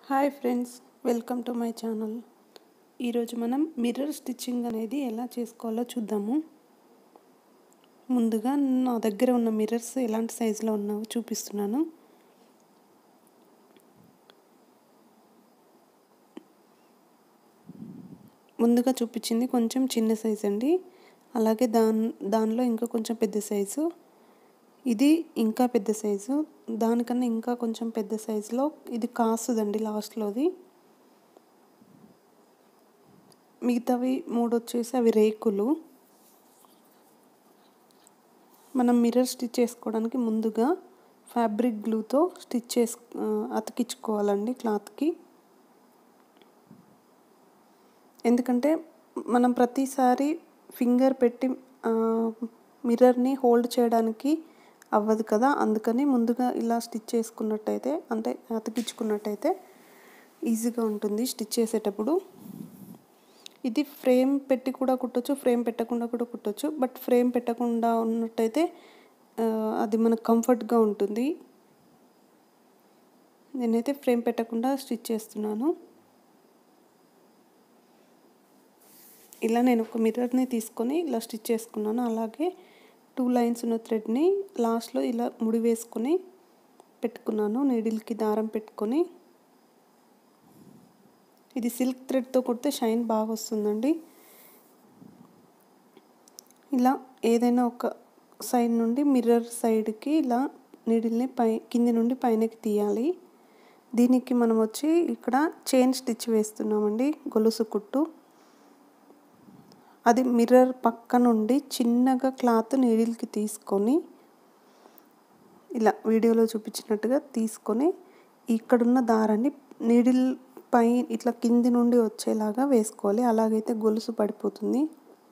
hi friends welcome to my channel ఈరోజు మనం mirror stitching అనేది ఎలా చేసుకోవాలో చూద్దాము ముందుగా నా దగ్గర ఉన్న మిర్రర్స్ ఎలాంటి సైజులో ఉన్నావో చూపిస్తున్నాను ముందుగా చూపించింది కొంచెం చిన్న సైజ్ అండి అలాగే దాని దానిలో ఇంకా కొంచెం పెద్ద సైజు ఇది ఇంకా పెద్ద సైజు దానికన్నా ఇంకా కొంచెం పెద్ద సైజులో ఇది కాసుదండి లాస్ట్లోది మిగతావి మూడు వచ్చేసి అవి రేకులు మనం మిర్రర్ స్టిచ్ చేసుకోవడానికి ముందుగా ఫ్యాబ్రిక్ గ్లూతో స్టిచ్ చేసు అతికించుకోవాలండి క్లాత్కి ఎందుకంటే మనం ప్రతిసారి ఫింగర్ పెట్టి మిర్రర్ని హోల్డ్ చేయడానికి అవ్వదు కదా అందుకని ముందుగా ఇలా స్టిచ్ చేసుకున్నట్టయితే అంటే అతికించుకున్నట్టయితే ఈజీగా ఉంటుంది స్టిచ్ చేసేటప్పుడు ఇది ఫ్రేమ్ పెట్టి కూడా కుట్టొచ్చు ఫ్రేమ్ పెట్టకుండా కూడా కుట్టొచ్చు బట్ ఫ్రేమ్ పెట్టకుండా ఉన్నట్టయితే అది మనకు కంఫర్ట్గా ఉంటుంది నేనైతే ఫ్రేమ్ పెట్టకుండా స్టిచ్ చేస్తున్నాను ఇలా నేను ఒక మిర్రర్ని తీసుకొని ఇలా స్టిచ్ చేసుకున్నాను అలాగే టూ లైన్స్ ఉన్న థ్రెడ్ని లాస్ట్లో ఇలా ముడి వేసుకొని పెట్టుకున్నాను నీడిల్కి దారం పెట్టుకొని ఇది సిల్క్ థ్రెడ్తో కుడితే షైన్ బాగా వస్తుందండి ఇలా ఏదైనా ఒక సైడ్ నుండి మిర్రర్ సైడ్కి ఇలా నీడిల్ని పై కింది నుండి పైనకి తీయాలి దీనికి మనం వచ్చి ఇక్కడ చైన్ స్టిచ్ వేస్తున్నామండి గొలుసు కుట్టు అది మిర్రర్ పక్క నుండి చిన్నగా క్లాత్ నీడిల్కి తీసుకొని ఇలా వీడియోలో చూపించినట్టుగా తీసుకొని ఇక్కడున్న దారాన్ని నీడిల్ పై ఇట్లా కింది నుండి వచ్చేలాగా వేసుకోవాలి అలాగైతే గొలుసు పడిపోతుంది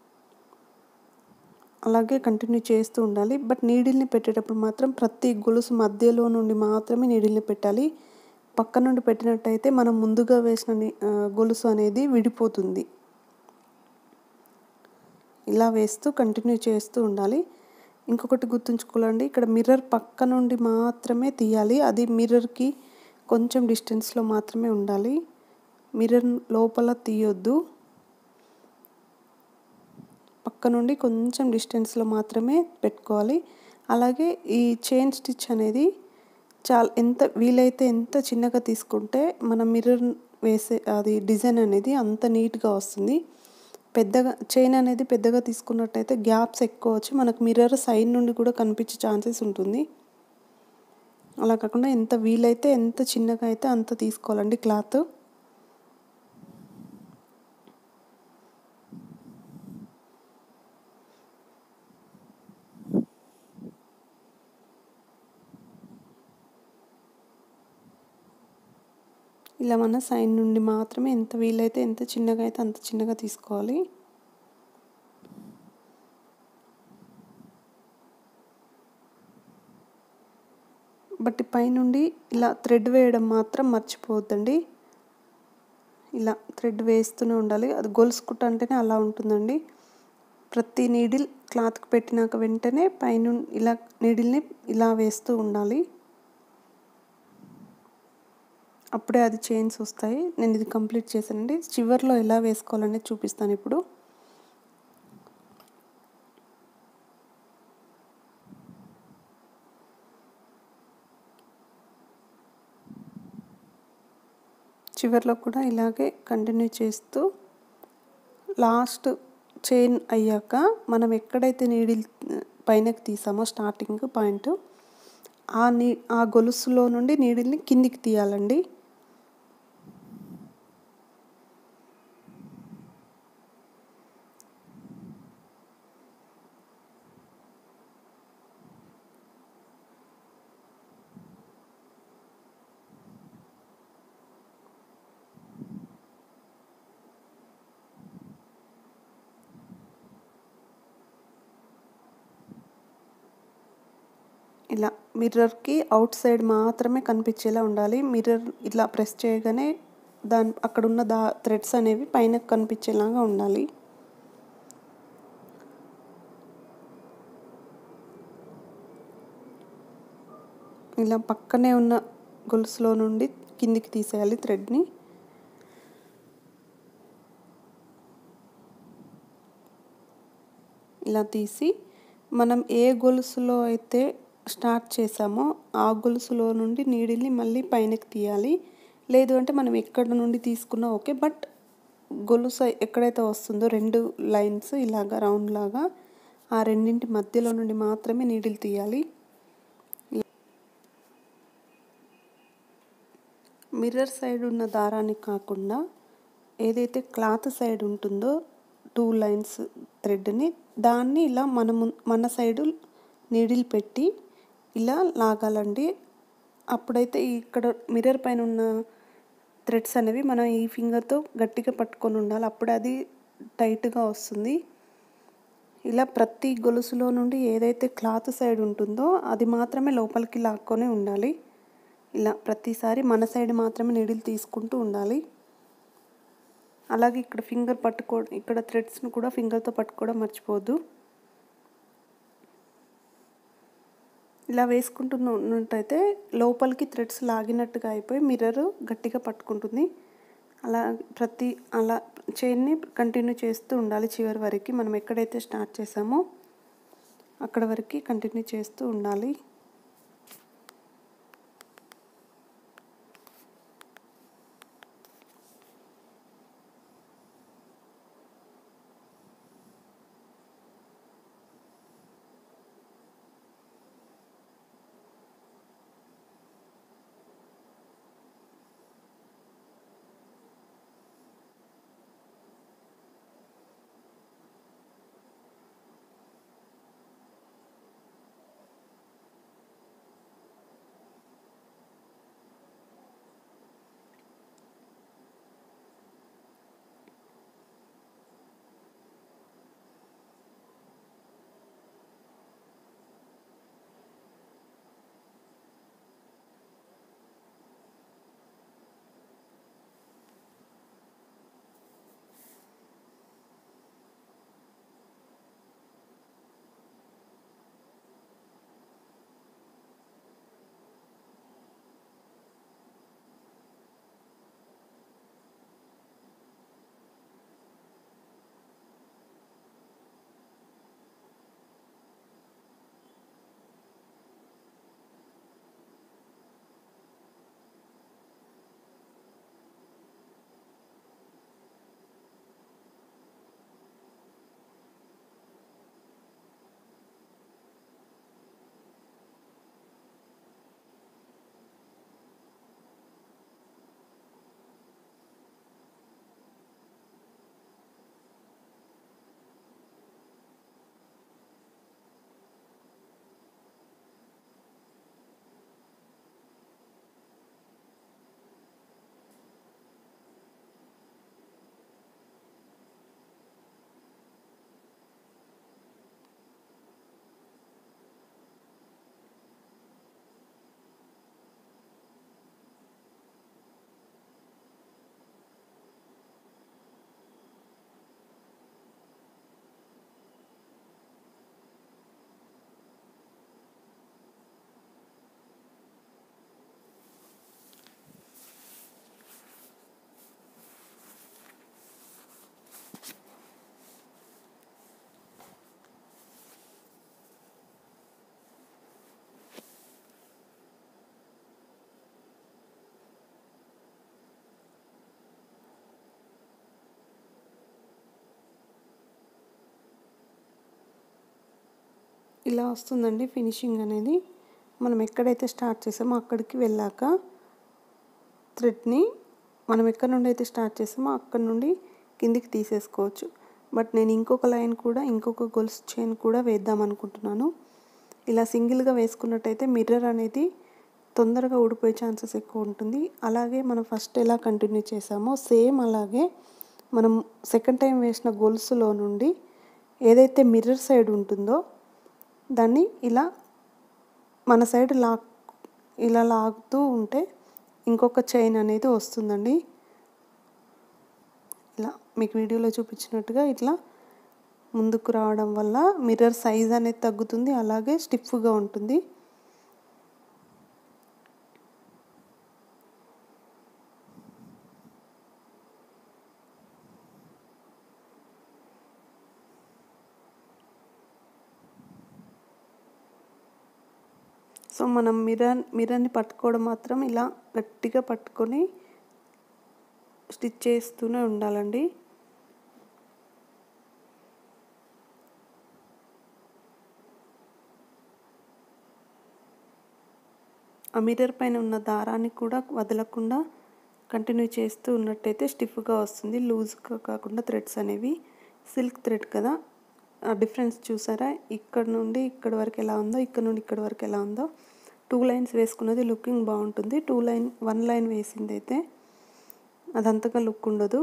అలాగే కంటిన్యూ చేస్తూ ఉండాలి బట్ నీడిల్ని పెట్టేటప్పుడు మాత్రం ప్రతి గొలుసు మధ్యలో నుండి మాత్రమే నీడిల్ని పెట్టాలి పక్క నుండి పెట్టినట్టయితే మనం ముందుగా వేసిన గొలుసు అనేది విడిపోతుంది ఇలా వేస్తూ కంటిన్యూ చేస్తూ ఉండాలి ఇంకొకటి గుర్తుంచుకోవాలండి ఇక్కడ మిర్రర్ పక్క నుండి మాత్రమే తీయాలి అది మిర్రర్కి కొంచెం డిస్టెన్స్లో మాత్రమే ఉండాలి మిర్రర్ లోపల తీయొద్దు పక్క నుండి కొంచెం డిస్టెన్స్లో మాత్రమే పెట్టుకోవాలి అలాగే ఈ చైన్ స్టిచ్ అనేది చాలా ఎంత వీలైతే ఎంత చిన్నగా తీసుకుంటే మన మిర్రర్ వేసే అది డిజైన్ అనేది అంత నీట్గా వస్తుంది పెద్దగా చైన్ అనేది పెద్దగా తీసుకున్నట్టయితే గ్యాప్స్ ఎక్కువ వచ్చి మనకు మిర్రర్ సైడ్ నుండి కూడా కనిపించే ఛాన్సెస్ ఉంటుంది అలా కాకుండా ఎంత వీలైతే ఎంత చిన్నగా అయితే అంత తీసుకోవాలండి క్లాత్ ఇలా మన సైడ్ నుండి మాత్రమే ఎంత వీలైతే ఎంత చిన్నగా అయితే అంత చిన్నగా తీసుకోవాలి బట్ పైనుండి ఇలా థ్రెడ్ వేయడం మాత్రం మర్చిపోవద్దండి ఇలా థ్రెడ్ వేస్తూనే ఉండాలి అది గొలుసు కుట్ట అంటేనే అలా ఉంటుందండి ప్రతి నీడిల్ క్లాత్కి పెట్టినాక వెంటనే పైన ఇలా నీడిల్ని ఇలా వేస్తూ ఉండాలి అప్పుడే అది చైన్స్ వస్తాయి నేను ఇది కంప్లీట్ చేశానండి చివర్లో ఎలా వేసుకోవాలనేది చూపిస్తాను ఇప్పుడు చివర్లో కూడా ఇలాగే కంటిన్యూ చేస్తూ లాస్ట్ చైన్ అయ్యాక మనం ఎక్కడైతే నీడిల్ పైనకి తీసామో స్టార్టింగ్ పాయింట్ ఆ నీ ఆ గొలుసులో నుండి నీడిల్ని కిందికి తీయాలండి ఇలా మిర్రర్కి అవుట్ సైడ్ మాత్రమే కనిపించేలా ఉండాలి మిర్రర్ ఇలా ప్రెస్ చేయగానే దాని అక్కడున్న దా థ్రెడ్స్ అనేవి పైన కనిపించేలాగా ఉండాలి ఇలా పక్కనే ఉన్న గొలుసులో నుండి కిందికి తీసేయాలి థ్రెడ్ని ఇలా తీసి మనం ఏ గొలుసులో అయితే స్టార్ట్ చేసామో ఆ గొలుసులో నుండి నీడిల్ని మళ్ళీ పైనకి తీయాలి లేదు అంటే మనం ఎక్కడ నుండి తీసుకున్నా ఓకే బట్ గొలుసు ఎక్కడైతే వస్తుందో రెండు లైన్స్ ఇలాగా రౌండ్ లాగా ఆ రెండింటి మధ్యలో నుండి మాత్రమే నీడిల్ తీయాలి మిర్రర్ సైడ్ ఉన్న దారాన్ని కాకుండా ఏదైతే క్లాత్ సైడ్ ఉంటుందో టూ లైన్స్ థ్రెడ్ని దాన్ని ఇలా మనము మన సైడు నీడిల్ పెట్టి ఇలా లాగాలండి అప్పుడైతే ఇక్కడ మిర్రర్ పైన ఉన్న థ్రెడ్స్ అనేవి మనం ఈ ఫింగర్తో గట్టిగా పట్టుకొని ఉండాలి అప్పుడు అది టైట్గా వస్తుంది ఇలా ప్రతి గొలుసులో నుండి ఏదైతే క్లాత్ సైడ్ ఉంటుందో అది మాత్రమే లోపలికి లాక్కొని ఉండాలి ఇలా ప్రతిసారి మన సైడ్ మాత్రమే నీడిల్ తీసుకుంటూ ఉండాలి అలాగే ఇక్కడ ఫింగర్ పట్టుకో ఇక్కడ థ్రెడ్స్ని కూడా ఫింగర్తో పట్టుకోవడం మర్చిపోవద్దు ఇలా వేసుకుంటున్నట్టయితే లోపలికి థ్రెడ్స్ లాగినట్టుగా అయిపోయి మిర్రర్ గట్టిగా పట్టుకుంటుంది అలా ప్రతి అలా చైన్ని కంటిన్యూ చేస్తూ ఉండాలి చివరి వరకు మనం ఎక్కడైతే స్టార్ట్ చేసామో అక్కడ వరకు కంటిన్యూ చేస్తూ ఉండాలి ఇలా వస్తుందండి ఫినిషింగ్ అనేది మనం ఎక్కడైతే స్టార్ట్ చేసామో అక్కడికి వెళ్ళాక థ్రెడ్ని మనం ఎక్కడ నుండి అయితే స్టార్ట్ చేసామో అక్కడ నుండి కిందికి తీసేసుకోవచ్చు బట్ నేను ఇంకొక లైన్ కూడా ఇంకొక గొలుసు చైన్ కూడా వేద్దాం అనుకుంటున్నాను ఇలా సింగిల్గా వేసుకున్నట్టయితే మిర్రర్ అనేది తొందరగా ఊడిపోయే ఛాన్సెస్ ఎక్కువ ఉంటుంది అలాగే మనం ఫస్ట్ ఎలా కంటిన్యూ చేసామో సేమ్ అలాగే మనం సెకండ్ టైం వేసిన గొలుసులో నుండి ఏదైతే మిర్రర్ సైడ్ ఉంటుందో దాన్ని ఇలా మన సైడ్ లాక్ ఇలా లాగుతూ ఉంటే ఇంకొక చైన్ అనేది వస్తుందండి ఇలా మీకు వీడియోలో చూపించినట్టుగా ఇట్లా ముందుకు రావడం వల్ల మిర్రర్ సైజ్ అనేది తగ్గుతుంది అలాగే స్టిఫ్గా ఉంటుంది సో మనం మిర్రర్ మిర్రర్ని పట్టుకోవడం మాత్రం ఇలా గట్టిగా పట్టుకొని స్టిచ్ చేస్తూనే ఉండాలండి ఆ మిర్రర్ పైన ఉన్న దారాన్ని కూడా వదలకుండా కంటిన్యూ చేస్తూ ఉన్నట్టయితే స్టిఫ్గా వస్తుంది లూజ్గా కాకుండా థ్రెడ్స్ అనేవి సిల్క్ థ్రెడ్ కదా ఆ డిఫరెన్స్ చూసారా ఇక్కడ నుండి ఇక్కడ వరకు ఎలా ఉందో ఇక్కడ నుండి ఇక్కడ వరకు ఎలా ఉందో టూ లైన్స్ వేసుకున్నది లుకింగ్ బాగుంటుంది టూ లైన్ వన్ లైన్ వేసింది అయితే అదంతగా లుక్ ఉండదు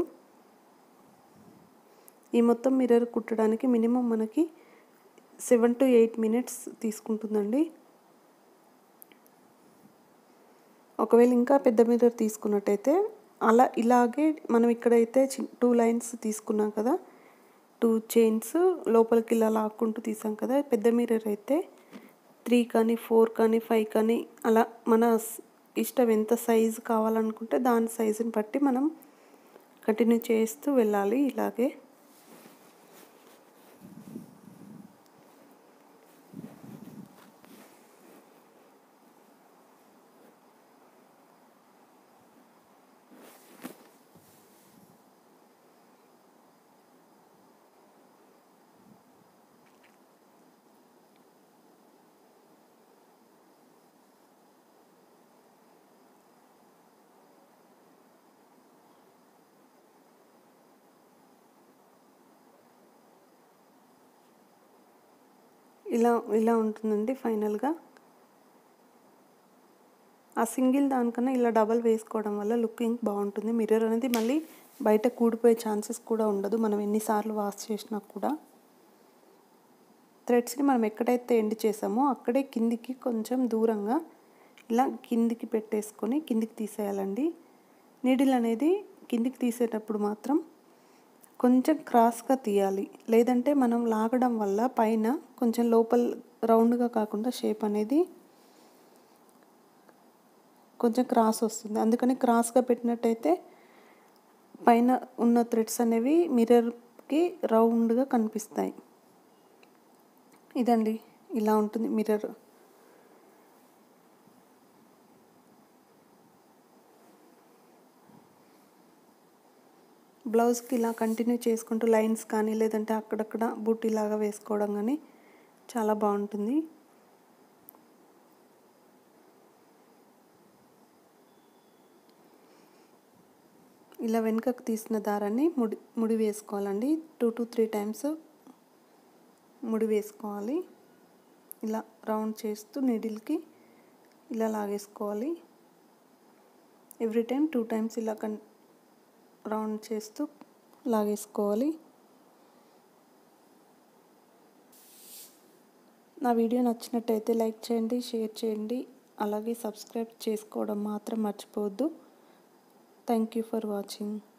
ఈ మొత్తం మిర్రర్ కుట్టడానికి మినిమం మనకి సెవెన్ టు ఎయిట్ మినిట్స్ తీసుకుంటుందండి ఒకవేళ ఇంకా పెద్ద మిర్రర్ తీసుకున్నట్టయితే అలా ఇలాగే మనం ఇక్కడైతే టూ లైన్స్ తీసుకున్నాం కదా టూ చైన్స్ లోపలికి ఇలా లాక్కుంటూ తీసాం కదా పెద్ద మిర్రర్ అయితే త్రీ కానీ ఫోర్ కానీ ఫైవ్ కానీ అలా మన ఇష్టం ఎంత సైజు కావాలనుకుంటే దాని సైజుని బట్టి మనం కంటిన్యూ చేస్తూ వెళ్ళాలి ఇలాగే ఇలా ఇలా ఉంటుందండి ఫైనల్గా ఆ సింగిల్ దానికన్నా ఇలా డబల్ వేసుకోవడం వల్ల లుకింగ్ బాగుంటుంది మిర్రర్ అనేది మళ్ళీ బయట కూడిపోయే ఛాన్సెస్ కూడా ఉండదు మనం ఎన్నిసార్లు వాష్ చేసినా కూడా థ్రెడ్స్ని మనం ఎక్కడైతే ఎండ్ చేసామో అక్కడే కిందికి కొంచెం దూరంగా ఇలా కిందికి పెట్టేసుకొని కిందికి తీసేయాలండి నీడిల్ అనేది కిందికి తీసేటప్పుడు మాత్రం కొంచెం క్రాస్గా తీయాలి లేదంటే మనం లాగడం వల్ల పైన కొంచెం లోపల రౌండ్గా కాకుండా షేప్ అనేది కొంచెం క్రాస్ వస్తుంది అందుకని క్రాస్గా పెట్టినట్టయితే పైన ఉన్న థ్రెడ్స్ అనేవి మిర్రర్కి రౌండ్గా కనిపిస్తాయి ఇదండి ఇలా ఉంటుంది మిర్రర్ బ్లౌజ్కి ఇలా కంటిన్యూ చేసుకుంటూ లైన్స్ కానీ లేదంటే అక్కడక్కడ బూటీలాగా వేసుకోవడం కానీ చాలా బాగుంటుంది ఇలా వెనుకకు తీసిన దారాన్ని ముడి ముడి వేసుకోవాలండి టూ టు త్రీ టైమ్స్ ముడి వేసుకోవాలి ఇలా రౌండ్ చేస్తూ నీడిల్కి ఇలా లాగేసుకోవాలి ఎవ్రీ టైం టూ టైమ్స్ ఇలా కన్ రౌండ్ చేస్తూ లాగేసుకోవాలి నా వీడియో నచ్చినట్టయితే లైక్ చేయండి షేర్ చేయండి అలాగే సబ్స్క్రైబ్ చేసుకోవడం మాత్రం మర్చిపోవద్దు థ్యాంక్ యూ ఫర్ వాచింగ్